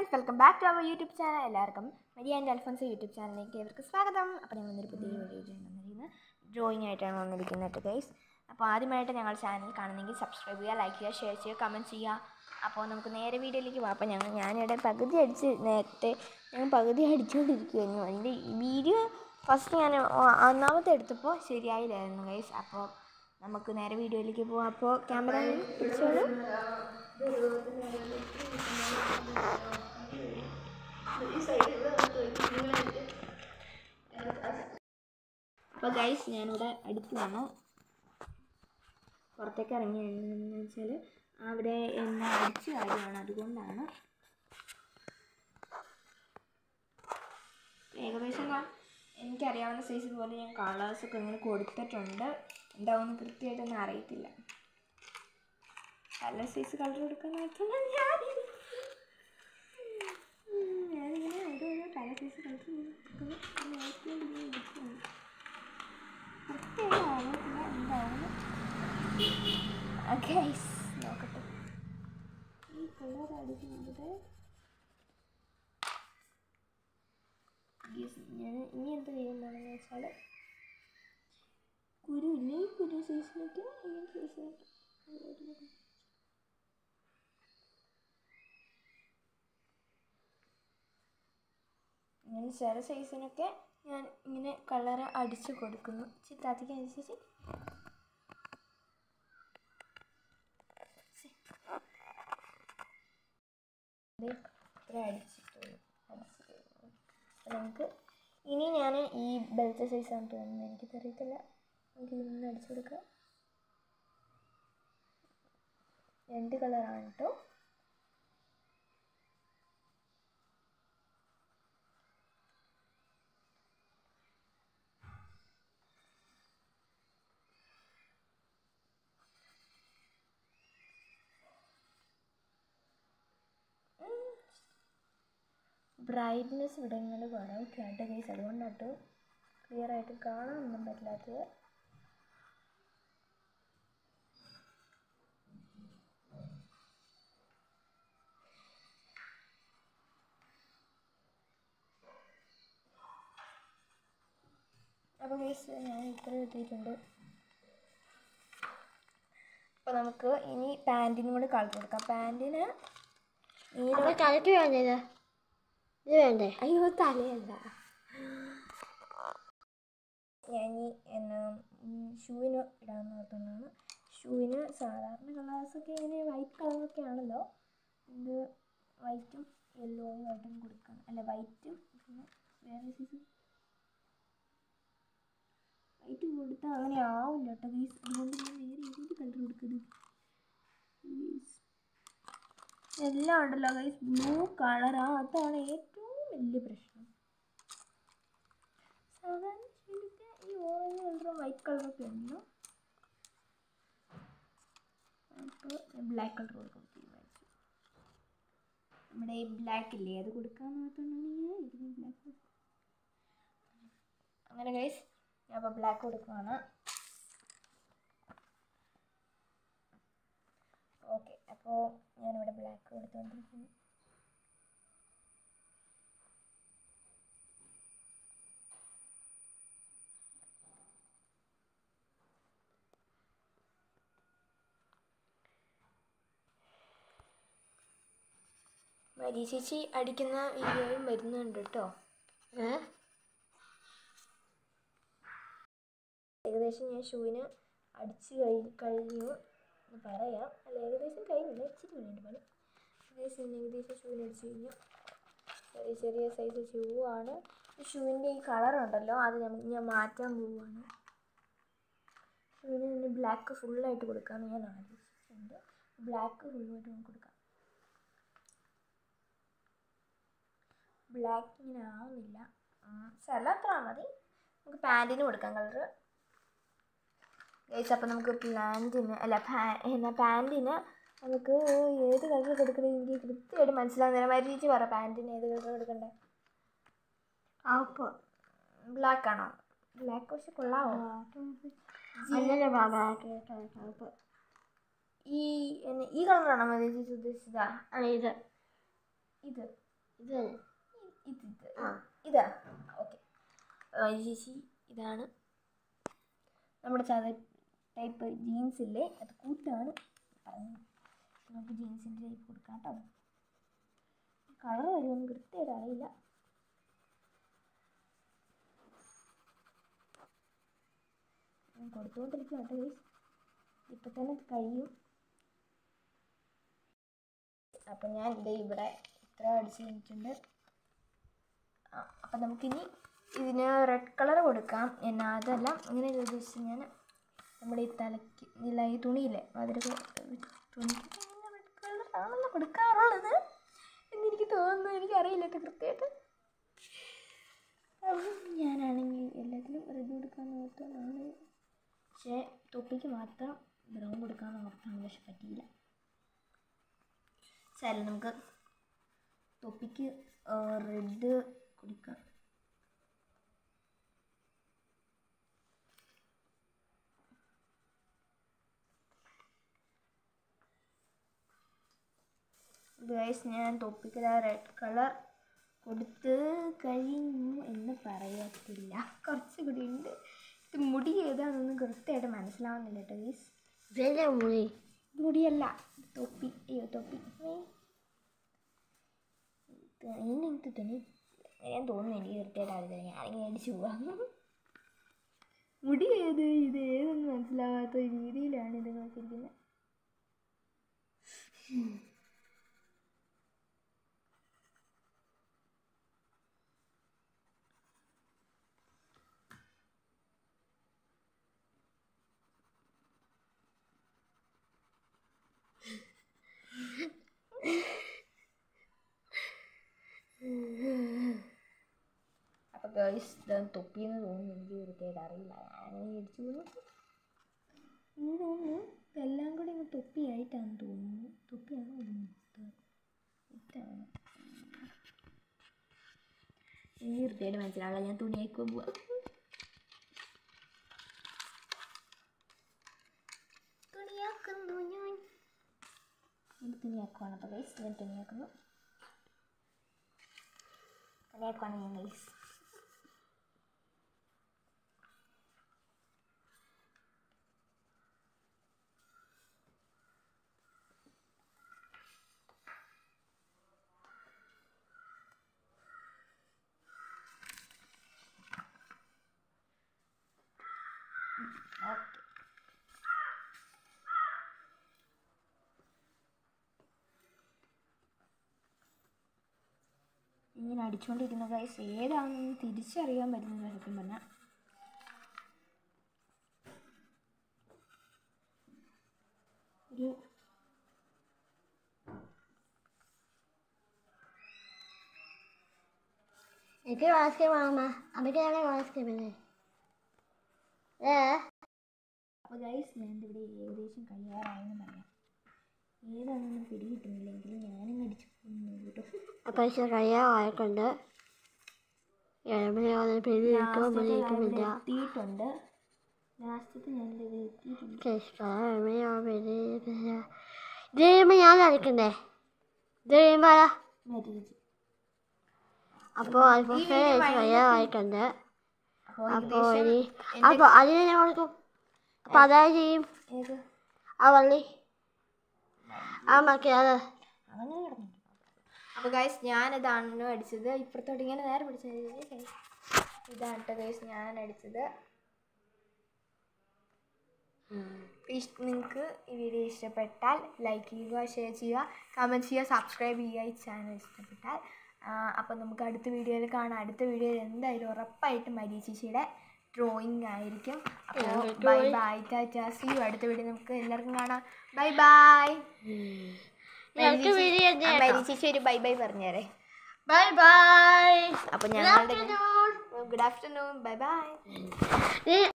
friends welcome back to our YouTube channel എല്ലാവർക്കും Maria and Alphonse YouTube ചാനലിലേക്ക് ഇവർക്ക് സ്വാഗതം അപ്പോൾ ഞങ്ങൾ ഇന്നൊരു പുതിയ വീഡിയോ വന്നിരിക്കുന്നത് ഡ്രോയിങ് ആയിട്ടാണ് വന്നിരിക്കുന്നത് ഗൈസ് അപ്പോൾ ആദ്യമായിട്ട് ഞങ്ങൾ ചാനൽ കാണുന്നെങ്കിൽ സബ്സ്ക്രൈബ് ചെയ്യുക ലൈക്ക് ചെയ്യുക ഷെയർ ചെയ്യുക കമൻറ്റ് ചെയ്യുക അപ്പോൾ നമുക്ക് നേരെ വീഡിയോയിലേക്ക് പോകാം അപ്പോൾ ഞങ്ങൾ ഞാനിവിടെ പകുതി അടിച്ച് നേരത്തെ ഞങ്ങൾ പകുതി അടിച്ചുകൊണ്ടിരിക്കുമായിരുന്നു അതിൻ്റെ വീഡിയോ ഫസ്റ്റ് ഞാൻ ഒ- ഒന്നാമത്തെ എടുത്തപ്പോൾ ശരിയായില്ലായിരുന്നു ഗൈസ് അപ്പോൾ നമുക്ക് നേരെ വീഡിയോയിലേക്ക് പോകാം അപ്പോൾ ക്യാമറ പിടിച്ചോളൂ അപ്പോൾ ഗൈസ് ഞാനിവിടെ അടുത്താണ് പുറത്തേക്ക് ഇറങ്ങിയെന്ന് വെച്ചാൽ അവിടെ എന്നെ അടിച്ച കാര്യമാണ് അതുകൊണ്ടാണ് ഏകദേശം ഞാൻ എനിക്കറിയാവുന്ന സൈസ് പോലെ ഞാൻ കളേഴ്സൊക്കെ ഇങ്ങനെ കൊടുത്തിട്ടുണ്ട് എന്താവുമെന്ന് കൃത്യമായിട്ടൊന്നും അറിയത്തില്ല പല സൈസ് കളർ കൊടുക്കാനായിട്ടാണ് ഞാൻ ഉം, ഞാനിങ്ങനെ ഓരോരോ പല സൈസ് കളർ കൃത്യമായിട്ട് അറിയത്തില്ല എന്താവുമെന്ന് ഗൈസ് നോക്കട്ടെ ഈ കളർ അടിക്കുന്നത് ഗീസ് ഞാൻ ഇനി എന്ത് ചെയ്യുന്നതാണെന്ന് വെച്ചാൽ കുരു ഇല്ലേ ഈ കുരു സൈസിലേക്ക് ഇങ്ങനത്തെ സൈസിലേക്ക് ഇങ്ങനെ ചില സൈസിനൊക്കെ ഞാൻ ഇങ്ങനെ കളർ അടിച്ച് കൊടുക്കുന്നു ചിത്താത്തിക്ക് അനുസരിച്ച് ഇത് ഇത്ര അടിച്ചിട്ടുള്ളൂ അടിച്ചിട്ടുള്ളൂ അപ്പോൾ നമുക്ക് ഇനി ഞാൻ ഈ ബെൽറ്റ് സൈസാണ് തോന്നുന്നത് എനിക്ക് അറിയത്തില്ല നമുക്ക് ഇന്ന് അടിച്ചു കൊടുക്കാം രണ്ട് കളറാണ് കേട്ടോ ബ്രൈറ്റ്നെസ് ഇവിടങ്ങളിൽ കുറവൊക്കെയായിട്ട് ഗൈസ് അതുകൊണ്ടാട്ടോ ക്ലിയർ ആയിട്ട് കാണാനൊന്നും പറ്റില്ലാത്തത് അപ്പോൾ ഗൈസ് ഞാൻ ഇത്ര എത്തിയിട്ടുണ്ട് അപ്പോൾ നമുക്ക് ഇനി പാൻറ്റിനും കൂടി കളർ കൊടുക്കാം പാൻറ്റിന് നീല അപ്പൊ തലയ്ക്ക് വേണ്ടേ ഇത് ഇത് വേണ്ടേ അയ്യോ തലയല്ല ഞാൻ ഈ എന്നാ ഷൂവിന് ഇടാമെന്ന് ഓർത്തുകൊണ്ടാണ് ഷൂവിന് സാധാരണ കളേഴ്സൊക്കെ ഇങ്ങനെ വൈറ്റ് കളറൊക്കെ ആണല്ലോ ഇത് വൈറ്റും യെല്ലോയും ആയിട്ടും കൊടുക്കണം അല്ല വൈറ്റും പിന്നെ വേറെ സൈസ് വൈറ്റ് കൊടുത്താൽ അങ്ങനെ ആവില്ല കേട്ടോ ഗീസ് അതുകൊണ്ട് ഞാൻ വേറെ ഏതൊരു കളർ കൊടുക്കുന്നത് ഗീസ് എല്ലാം ഉണ്ടല്ലോ ഗൈസ് ബ്ലൂ കളറാ അതാണ് ഏറ്റവും വലിയ പ്രശ്നം സാധാരണ ശരിക്ക് ഈ ഓറഞ്ച് കളറും വൈറ്റ് കളറൊക്കെ ഉണ്ടല്ലോ അപ്പോൾ ബ്ലാക്ക് കളർ കൊടുക്കാൻ തീരുമാനിച്ചു നമ്മുടെ ഈ ബ്ലാക്ക് ഇല്ലേ അത് കൊടുക്കാന്ന് ഓർത്തുകൊണ്ടാണ് ഞാൻ ഇതിന് ബ്ലാക്ക് അങ്ങനെ ഗൈസ് ഞാൻ അപ്പോൾ ബ്ലാക്ക് കൊടുക്കുവാണ് ഓക്കെ അപ്പോൾ ഞാനിവിടെ ബ്ലാക്ക് കൊടുത്തുകൊണ്ടിരിക്കുന്നു മരി ചേച്ചി അടിക്കുന്ന വീഡിയോയും വരുന്നുണ്ട് കേട്ടോ ഏ ഏകദേശം ഞാൻ ഷൂവിന് അടിച്ച് കഴി കഴിഞ്ഞു എന്ന് പറയാം അല്ല ഏകദേശം കഴിഞ്ഞില്ല ഇച്ചിരി വേണ്ടി പണി ഏകദേശം ഞാൻ ഏകദേശം ഷൂവിന് അടിച്ച് കഴിഞ്ഞു ചെറിയ ചെറിയ സൈസ് ഷൂ ആണ് ഈ ഷൂവിൻ്റെ ഈ കളർ ഉണ്ടല്ലോ അത് ഞാൻ ഞാൻ മാറ്റാൻ പോവുകയാണ് ഷൂവിന് തന്നെ ബ്ലാക്ക് ഫുള്ളായിട്ട് കൊടുക്കാമെന്ന് ഞാൻ ആലോചിച്ചിട്ടുണ്ട് ബ്ലാക്ക് ഫുള്ളായിട്ട് നമുക്ക് കൊടുക്കാം ബ്ലാക്ക് ഇങ്ങനെ ആവുന്നില്ല സ്ഥലം അത്ര മതി നമുക്ക് പാൻറ്റിന് കൊടുക്കാം കളറ് ഗൈസ് അപ്പോൾ നമുക്ക് പ്ലാന്റിന് അല്ല പാ എന്നാ പാൻറ്റിന് നമുക്ക് ഏത് കളർ കൊടുക്കണത് എനിക്ക് കൃത്യമായിട്ട് മനസ്സിലാകുന്നില്ല മരീച്ച് പറ പാൻറ്റിന് ഏത് കളർ കൊടുക്കണ്ടേ ആപ്പ് ബ്ലാക്ക് ആണോ ബ്ലാക്ക് പക്ഷെ കൊള്ളാവോ അല്ലല്ലേ ബാബാക്ക് ആപ്പ് ഈ എന്നെ- ഈ കളറാണോ മരീച്ച് ഉദ്ദേശിച്ചതാ ആ ഇത് ഇത് ഇത് തന്നെ ഇത് ഇത് ആ ഇതാ ഓക്കെ ചേച്ചി ഇതാണ് നമ്മുടെ സാധാ ടൈപ്പ് ജീൻസ് ഇല്ലേ അത് കൂട്ടാണ് പറഞ്ഞത് നമുക്ക് ജീൻസിൻ്റെ ടൈപ്പ് കൊടുക്കാം കേട്ടോ കളർ വരുമെന്ന് കൃത്യമായിട്ട് അറിയില്ല ഞാൻ കൊടുത്തുകൊണ്ടിരിക്കും കേട്ടോ ഗൈസ് ഇപ്പം തന്നെ ഇത് കഴിയും അപ്പം ഞാൻ ഇത് ഇവിടെ ഇത്ര അടിച്ച് കഴിഞ്ഞിട്ടുണ്ട് ആ, അപ്പം നമുക്കിനി ഇതിന് റെഡ് കളർ കൊടുക്കാം ഞാൻ അതല്ല ഇങ്ങനെ ഉദ്ദേശിച്ച് ഞാൻ നമ്മുടെ ഈ തലയ്ക്ക് ഇല്ല ഈ തുണിയില്ലേ അതിലൊക്കെ തുണിക്ക് റെഡ് കളറാണല്ലോ കൊടുക്കാറുള്ളത് എന്നെനിക്ക് തോന്നുന്നു എനിക്കറിയില്ല കേട്ടോ കൃത്യമായിട്ട് അപ്പം ഞാനാണെങ്കിൽ എല്ലാത്തിനും റെഡ് കൊടുക്കാമെന്ന് ഓർത്താണ് പക്ഷേ തൊപ്പിക്ക് മാത്രം ബ്രൗൺ കൊടുക്കാമെന്ന് ഓർത്താണ് പക്ഷെ പറ്റിയില്ല ശരി നമുക്ക് തൊപ്പിക്ക് റെഡ് കൊടുക്കാം ഗൈസ് ഞാൻ തൊപ്പിക്ക് റെഡ് കളർ കൊടുത്ത് കഴിഞ്ഞു എന്ന് പറയത്തില്ല കുറച്ച് കൂടി ഉണ്ട് ഇത് മുടി ഏതാണെന്നൊന്നും കൃത്യമായിട്ട് മനസ്സിലാവുന്നില്ല കേട്ടോ ഗൈസ് ഇതല്ലേ മുറി ഇത് മുടിയല്ല ഇത് തൊപ്പി അയ്യോ തൊപ്പി എനിക്ക് തുണി ഞാൻ തോന്നുന്നു എനിക്ക് കൃത്യമായിട്ട് അറിയില്ല ഞാനിങ്ങനെ അടിച്ചു പോവാം മുടി ഏത് ഇത് ഏതെന്ന് മനസ്സിലാവാത്ത രീതിയിലാണ് ഇത് നോക്കിയിരിക്കുന്നത് അപ്പോൾ ഗേൾസ് ഇത് തൊപ്പിയെന്ന് തോന്നുന്നു എനിക്ക് കൃത്യമായിട്ട് അറിയില്ല ഞാനങ്ങനെ അടിച്ചു പോകുന്നു എനിക്ക് തോന്നുന്നു ഇതെല്ലാം കൂടി ഇങ്ങ് തൊപ്പിയായിട്ടാണ് തോന്നുന്നു തൊപ്പിയാണോ തോന്നുന്നു ഇതാണ് എനിക്ക് കൃത്യമായിട്ട് മനസ്സിലാവില്ല ഞാൻ തുണിയായിക്കോ പോവാ തുണിയാക്കുന്നു ഞാൻ ഇത് തുണിയാക്കുവാണ് അപ്പോൾ ഗൈസ് ഞാൻ തുണിയാക്കുന്നു തുണിയാക്കുവാണ് ഞാൻ ഗൈസ് ഓക്കെ ഇങ്ങനെ അടിച്ചുകൊണ്ടിരിക്കുന്ന ഗൈസ് ഏതാണെന്ന് തിരിച്ചറിയാൻ പറ്റുന്നില്ല സത്യം പറഞ്ഞാൽ ഒരു എനിക്ക് വാസ്കെ വേണമ്മ അമ്മയ്ക്കാണ് വാസ്കെ പിന്നെ ഏ അപ്പോൾ ഗൈസ് ഞാൻ ഇവിടെ ഏകദേശം കഴിയാറായെന്ന് പറയാം ഏതാണെന്ന് പിടികിട്ടുന്നില്ലെങ്കിൽ ഞാനും അടിച്ചു പോകുന്നു കേട്ടോ അപ്പം പക്ഷെ കഴിയാറായിട്ടുണ്ട് ഇളമയാണ് പേര് നിൽക്കുമ്പോൾ വിളിക്കുന്നില്ല എത്തിയിട്ടുണ്ട് ലാസ്റ്റത്തെ ഞാനിത് എത്തിയിട്ടുണ്ട് ഇളമയാണ് പേര് ഇത് കഴിയുമ്പോൾ ഞാൻ കളിക്കണ്ടേ ഇത് കഴിയുമ്പോൾ മരീചി അപ്പോൾ അൽഫോസ് കഴിയാറായിട്ടുണ്ട് അപ്പോൾ അപ്പോൾ ഏകദേശം ഇനി അപ്പോൾ അതിന് ഞാൻ കൊടുക്കും അപ്പോൾ അതായത് ചെയ്യും ഏത് ആ വള്ളി ആ മക്കി അത് അങ്ങനെ കിടന്നു അപ്പോൾ ഗൈസ് ഞാനിതാണ് അടിച്ചത് ഇപ്പുറത്തോട്ട് ഇങ്ങനെ നേരെ പിടിച്ചത് ഇതാണ് കേട്ടോ ഗൈസ് ഞാൻ അടിച്ചത് പ്ലീസ് നിങ്ങൾക്ക് ഈ വീഡിയോ ഇഷ്ടപ്പെട്ടാൽ ലൈക്ക് ചെയ്യുക ഷെയർ ചെയ്യുക കമൻറ്റ് ചെയ്യുക സബ്സ്ക്രൈബ് ചെയ്യുക ഈ ചാനൽ ഇഷ്ടപ്പെട്ടാൽ അപ്പോൾ നമുക്ക് അടുത്ത വീഡിയോയിൽ കാണാം അടുത്ത വീഡിയോയിൽ എന്തായാലും ഉറപ്പായിട്ടും മരീചിച്ചിയുടെ ഡ്രോയിങ് ആയിരിക്കും അപ്പോൾ bye bye tata see you അടുത്ത വീഡിയോ നമുക്ക് എല്ലാവർക്കും കാണാം ബൈ ബൈ ഞങ്ങൾക്ക് വീഡിയോ മരീചിച്ചി ഒരു ബൈ ബൈ പറഞ്ഞേരെ ബൈ ബൈ അപ്പോൾ ഞങ്ങളുടെ ഗുഡ് ആഫ്റ്റർനൂൺ ബൈ ബൈ നീ